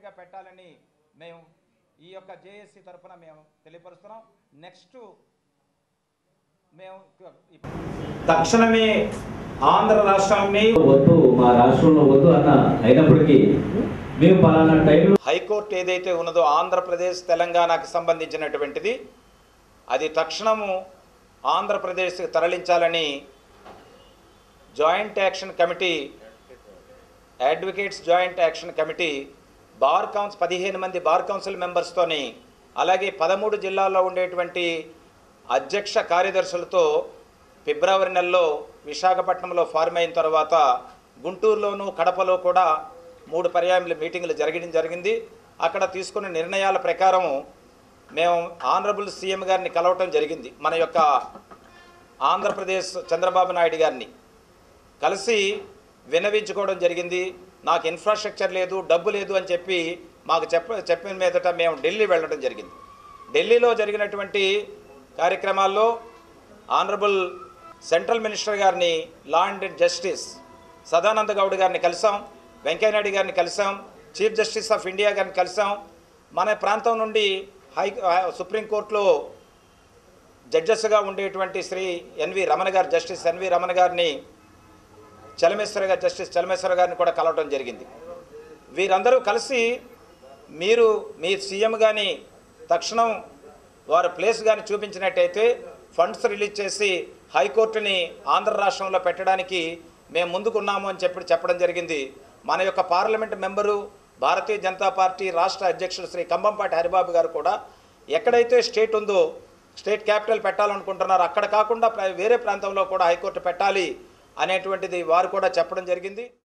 తప్పనిసరిగా పెట్టాలని మేము ఈ యొక్క జేఏసీ తరఫున మేము తెలియపరుస్తున్నాం నెక్స్ట్ మేము తక్షణమే ఆంధ్ర రాష్ట్రాన్ని వద్దు మా రాష్ట్రంలో వద్దు అన్న అయినప్పటికీ మేము పలానా టైంలో హైకోర్టు ఏదైతే ఉన్నదో ఆంధ్రప్రదేశ్ తెలంగాణకు సంబంధించినటువంటిది అది తక్షణము ఆంధ్రప్రదేశ్కి తరలించాలని joint action committee advocates joint action committee bar council పదిహేను మంది బార్ కౌన్సిల్ మెంబర్స్తోని అలాగే పదమూడు జిల్లాల్లో ఉండేటువంటి అధ్యక్ష కార్యదర్శులతో ఫిబ్రవరి నెలలో విశాఖపట్నంలో ఫార్మ్ అయిన తర్వాత గుంటూరులోను కడపలో కూడా మూడు పర్యాయముల మీటింగులు జరగడం జరిగింది అక్కడ తీసుకున్న నిర్ణయాల ప్రకారం మేము ఆనరబుల్ సీఎం గారిని కలవటం జరిగింది మన యొక్క ఆంధ్రప్రదేశ్ చంద్రబాబు నాయుడు గారిని కలిసి విన్నవించుకోవడం జరిగింది నాకు ఇన్ఫ్రాస్ట్రక్చర్ లేదు డబ్బు లేదు అని చెప్పి మాకు చెప్ప చెప్పిన మీదట మేము ఢిల్లీ వెళ్ళడం జరిగింది ఢిల్లీలో జరిగినటువంటి కార్యక్రమాల్లో ఆనరబుల్ సెంట్రల్ మినిస్టర్ గారిని law and justice Sadananda Gowda గారిని కలిసాం వెంకయ్యనాయుడు గారిని కలిసాం చీఫ్ జస్టిస్ ఆఫ్ ఇండియా గారిని కలిసాం మన ప్రాంతం నుండి హై సుప్రీంకోర్టులో జడ్జెస్గా ఉండేటువంటి శ్రీ ఎన్వి రమణ గారు జస్టిస్ ఎన్వి రమణ గారిని చలమేశ్వర గారు జస్టిస్ చలమేశ్వర గారిని కూడా కలవడం జరిగింది వీరందరూ కలిసి మీరు మీ సీఎం కానీ తక్షణం వారి ప్లేస్ కానీ చూపించినట్టయితే ఫండ్స్ రిలీజ్ చేసి హైకోర్టుని ఆంధ్ర రాష్ట్రంలో పెట్టడానికి మేము ముందుకున్నాము అని చెప్పి చెప్పడం జరిగింది మన యొక్క parliament member Bharatiya Janata Party రాష్ట్ర అధ్యక్షుడు శ్రీ కంబంపాటి హరిబాబు గారు కూడా ఎక్కడైతే స్టేట్ ఉందో స్టేట్ క్యాపిటల్ పెట్టాలనుకుంటున్నారో అక్కడ కాకుండా ప్ర- వేరే ప్రాంతంలో కూడా హైకోర్టు పెట్టాలి అనేటువంటిది వారు కూడా చెప్పడం జరిగింది